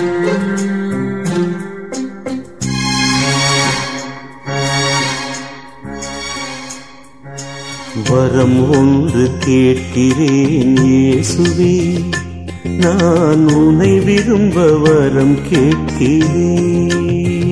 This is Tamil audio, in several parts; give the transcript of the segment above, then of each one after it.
வரம் ஒன்று கேட்கிறேன் இயேசுவே நான் உன்னை விரும்ப வரம் கேட்கிறேன்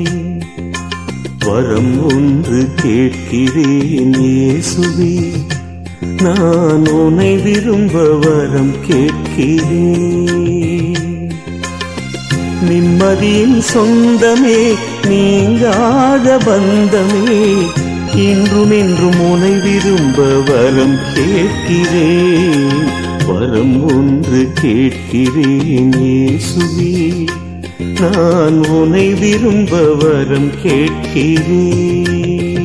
வரம் ஒன்று கேட்கிறேன் இயேசுவே நான் உன்னை விரும்ப வரம் கேட்கிறேன் நிம்மதியின் சொந்தமே நீங்காத பந்தமே இன்றும் என்றும் உனை விரும்ப வரம் கேட்கிறேன் வரம் ஒன்று கேட்கிறேன் இயேசுவே நான் உனை விரும்ப வரம் கேட்கிறேன்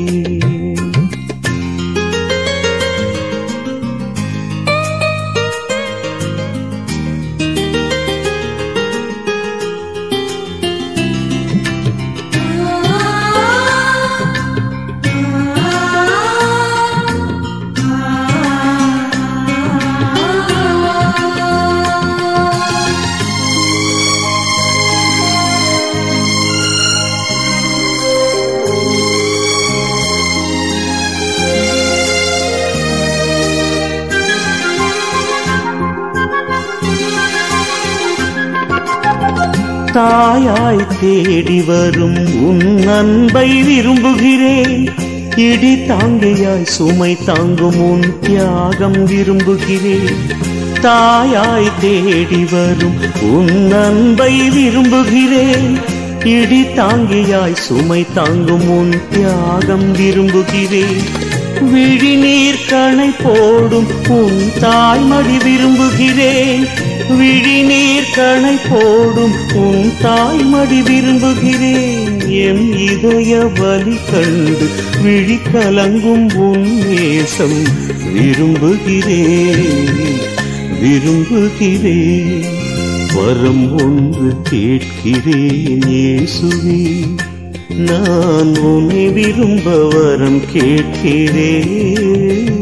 தாயாய் தேடி வரும் உன் அன்பை விரும்புகிறேன் இடி தாங்கியாய் சுமை தாங்கும் உன் தியாகம் விரும்புகிறேன் தாயாய் தேடி வரும் உன் அன்பை விரும்புகிறேன் இடி தாங்கியாய் சுமை தாங்கும் உன் தியாகம் விரும்புகிறேன் விழிநீர் கணை போடும் உன் தாய்மடி விரும்புகிறேன் விழிநீர் கணை போடும் உன் தாய்மடி விரும்புகிறேன் எம் இதய வலி கண்டு விழி கலங்கும் உன் நேசம் விரும்புகிறேன் விரும்புகிறேன் வரம் ஒன்று கேட்கிறேன் இயேசுவே நான் உன்னை விரும்ப வரம் கேட்கிறேன்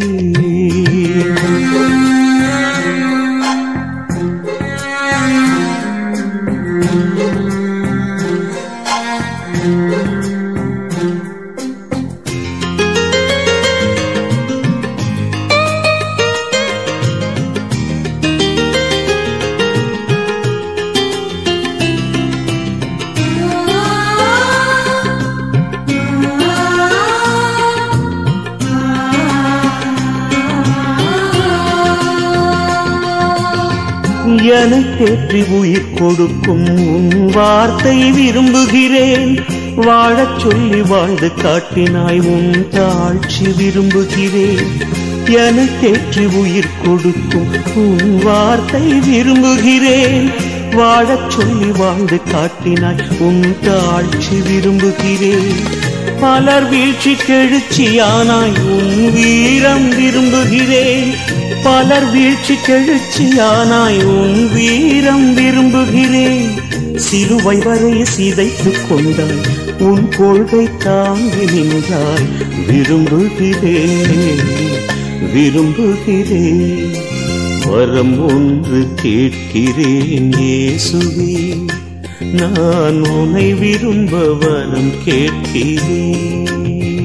எனக்கேற்றி உயிர் கொடுக்கும் உன் வார்த்தை விரும்புகிறேன் வாழச் சொல்லி வாழ்ந்து காட்டினாய் உன் தாழ்ச்சி விரும்புகிறேன் எனக்கேற்றி உயிர் கொடுக்கும் உன் வார்த்தை விரும்புகிறேன் வாழச் சொல்லி வாழ்ந்து காட்டினாய் உன் தாழ்ச்சி விரும்புகிறேன் பலர் வீழ்ச்சி கெழுச்சியானாய் உன் வீரம் விரும்புகிறேன் பலர் வீழ்ச்சி கெழுச்சியானாய் உன் வீரம் விரும்புகிறேன் சிலுவை வரை சிதைத்துக் கொண்டாய் உன் கொள்கை தாங்கி நின்றாய் விரும்புகிறேன் விரும்புகிறேன் வரம் ஒன்று கேட்கிறேன் இயேசுவே நான் உன்னை விரும்ப வரம் கேட்கிறேன்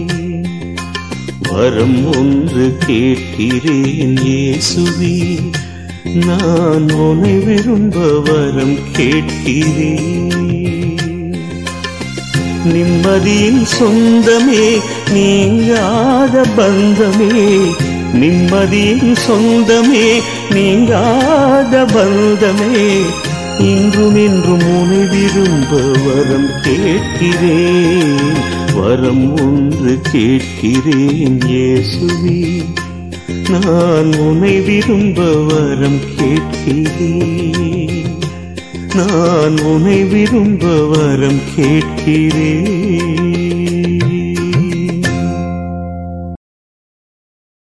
வரம் ஒன்று கேட்கிறேன் இயேசுவே நான் உன்னை விரும்ப வரம் கேட்கிறேன் நிம்மதியின் சொந்தமே நீங்காத பந்தமே நிம்மதியின் சொந்தமே நீங்காத பந்தமே இன்றும் என்றும் உனை விரும்ப வரம் கேட்கிறேன் வரம் ஒன்று கேட்கிறேன் இயேசுவே நான் உனை விரும்ப வரம் கேட்கிறேன் நான் உனை விரும்ப வரம் கேட்கிறேன்